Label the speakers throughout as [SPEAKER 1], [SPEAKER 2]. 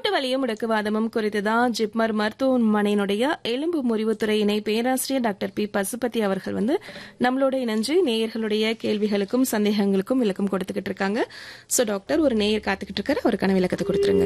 [SPEAKER 1] மூட்டு வலியும் முடக்குவாதமும் குறித்து தான் ஜிப்மர் மருத்துவமனையினுடைய எலும்பு முறிவுத்துறை இணை பேராசிரியர் டாக்டர் பி பசுபதி அவர்கள் வந்து நம்மளோட இணைஞ்சு நேயர்களுடைய கேள்விகளுக்கும் சந்தேகங்களுக்கும் விளக்கம் கொடுத்துக்கிட்டு இருக்காங்க சோ டாக்டர் ஒரு நேயர் காத்துக்கிட்டு இருக்காரு அவருக்கான விளக்கத்தை கொடுத்துருங்க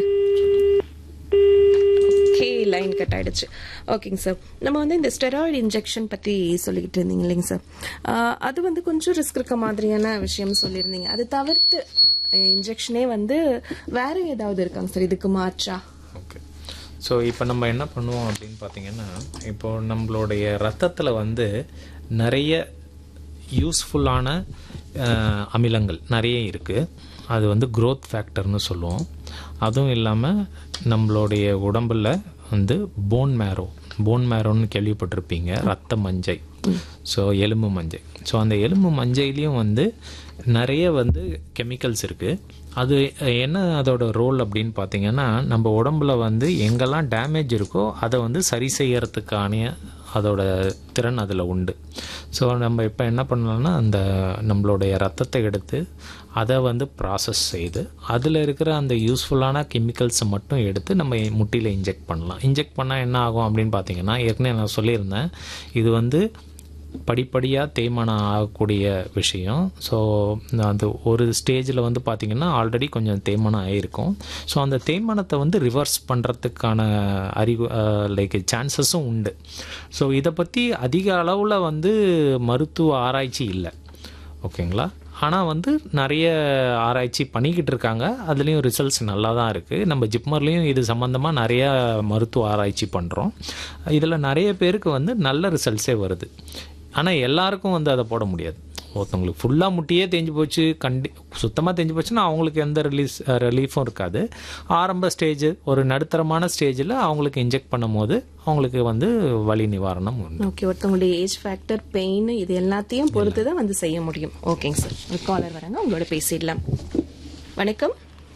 [SPEAKER 1] ஓகே லைன் கட் ஆயிடுச்சு ஓகேங்க சார் நம்ம வந்து இந்த ஸ்டெராய்டு இன்ஜெக்ஷன் பத்தி சொல்லிக்கிட்டு இருந்தீங்க இல்லைங்க சார் ஆஹ் அது வந்து கொஞ்சம் ரிஸ்க் இருக்க மாதிரியான விஷயம் சொல்லியிருந்தீங்க அது தவிர்த்து இன்ஜெக்ஷனே வந்து வேற ஏதாவது இருக்காங்க சார் இதுக்கு மாற்றா
[SPEAKER 2] ஓகே ஸோ இப்போ நம்ம என்ன பண்ணுவோம் அப்படின்னு பார்த்தீங்கன்னா இப்போ நம்மளுடைய ரத்தத்தில் வந்து நிறைய யூஸ்ஃபுல்லான அஹ், அமிலங்கள் நிறைய இருக்குது அது வந்து growth ஃபேக்டர்னு சொல்லுவோம் அதுவும் இல்லாமல் நம்மளுடைய உடம்புல வந்து போன் மேரோ போன் மேரோன்னு கேள்விப்பட்டிருப்பீங்க ரத்த மஞ்சை ஸோ எலும்பு மஞ்சை ஸோ அந்த எலும்பு மஞ்சையிலையும் வந்து நிறைய வந்து கெமிக்கல்ஸ் இருக்குது அது என்ன அதோட ரோல் அப்படின்னு பார்த்தீங்கன்னா நம்ம உடம்புல வந்து எங்கெல்லாம் டேமேஜ் இருக்கோ அதை வந்து சரி செய்யறதுக்கான அதோட திறன் அதில் உண்டு ஸோ நம்ம இப்போ என்ன பண்ணலாம்னா அந்த நம்மளுடைய ரத்தத்தை எடுத்து அதை வந்து ப்ராசஸ் செய்து அதில் இருக்கிற அந்த யூஸ்ஃபுல்லான கெமிக்கல்ஸை மட்டும் எடுத்து நம்ம முட்டியில் இன்ஜெக்ட் பண்ணலாம் இன்ஜெக்ட் பண்ணால் என்ன ஆகும் அப்படின்னு பார்த்தீங்கன்னா ஏற்கனவே நான் சொல்லியிருந்தேன் இது வந்து படிப்படியாக தேய்மானம் ஆகக்கூடிய விஷயம் ஸோ அந்த ஒரு ஸ்டேஜில் வந்து பார்த்திங்கன்னா ஆல்ரெடி கொஞ்சம் தேய்மானம் ஆகிருக்கும் ஸோ அந்த தேய்மானத்தை வந்து ரிவர்ஸ் பண்ணுறதுக்கான அறிவு லைக் சான்சஸும் உண்டு ஸோ இதை பற்றி அதிக அளவில் வந்து மருத்துவ ஆராய்ச்சி இல்லை ஓகேங்களா ஆனால் வந்து நிறைய ஆராய்ச்சி பண்ணிக்கிட்டு இருக்காங்க அதுலேயும் ரிசல்ட்ஸ் நல்லா தான் இருக்குது நம்ம ஜிப்மர்லேயும் இது சம்மந்தமாக நிறைய மருத்துவ ஆராய்ச்சி பண்ணுறோம் இதில் நிறைய பேருக்கு வந்து நல்ல ரிசல்ட்ஸே வருது ஆனால் எல்லாருக்கும் வந்து அதை போட முடியாது ஒருத்தவங்களுக்கு ஃபுல்லாக முட்டியே தேஞ்சு போச்சு கண்டி சுத்தமாக தேஞ்சு போச்சுன்னா அவங்களுக்கு எந்த ரிலீஸ் ரிலீஃபும் இருக்காது ஆரம்ப ஸ்டேஜ் ஒரு நடுத்தரமான ஸ்டேஜில் அவங்களுக்கு இன்ஜெக்ட் பண்ணும்போது அவங்களுக்கு வந்து வலி நிவாரணம் உண்டு
[SPEAKER 1] ஓகே ஒருத்தவங்களுடைய ஏஜ் ஃபேக்டர் பெயின் இது எல்லாத்தையும் பொறுத்து தான் வந்து செய்ய முடியும் ஓகேங்க சார் ஒரு காலர் வராங்க உங்களோட பேசிடலாம் வணக்கம்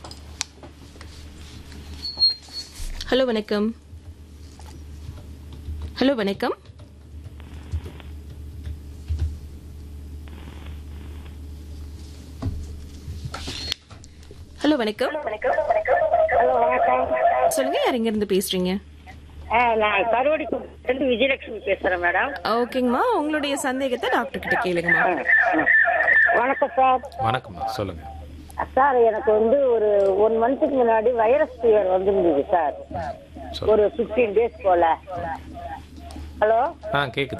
[SPEAKER 1] ஹலோ வணக்கம் ஹலோ வணக்கம் ஹலோ வணக்கம்
[SPEAKER 3] ஹலோ வணக்கம்
[SPEAKER 1] சொல்லுங்க யார் எங்க இருந்து பேசுறீங்க
[SPEAKER 3] ஆ, நான் கருவடிக்கு இருந்து விஜயலட்சுமி பேசுறேன் மேடம்
[SPEAKER 1] ஓகேங்கம்மா உங்களுடைய சந்தேகத்தை டாக்டர் கிட்ட கேளுங்கம்மா
[SPEAKER 3] வணக்கம் சார்
[SPEAKER 2] வணக்கம்மா சொல்லுங்கள்
[SPEAKER 3] சார் எனக்கு வந்து ஒரு ஒன் மந்த்துக்கு முன்னாடி வைரஸ் ஃபீவர் வந்திருந்தது சார்
[SPEAKER 2] சொல்லு
[SPEAKER 3] ஒரு ஃபிஃப்டீன் டேஸ் போல ஹலோ
[SPEAKER 2] ஆ கேட்குது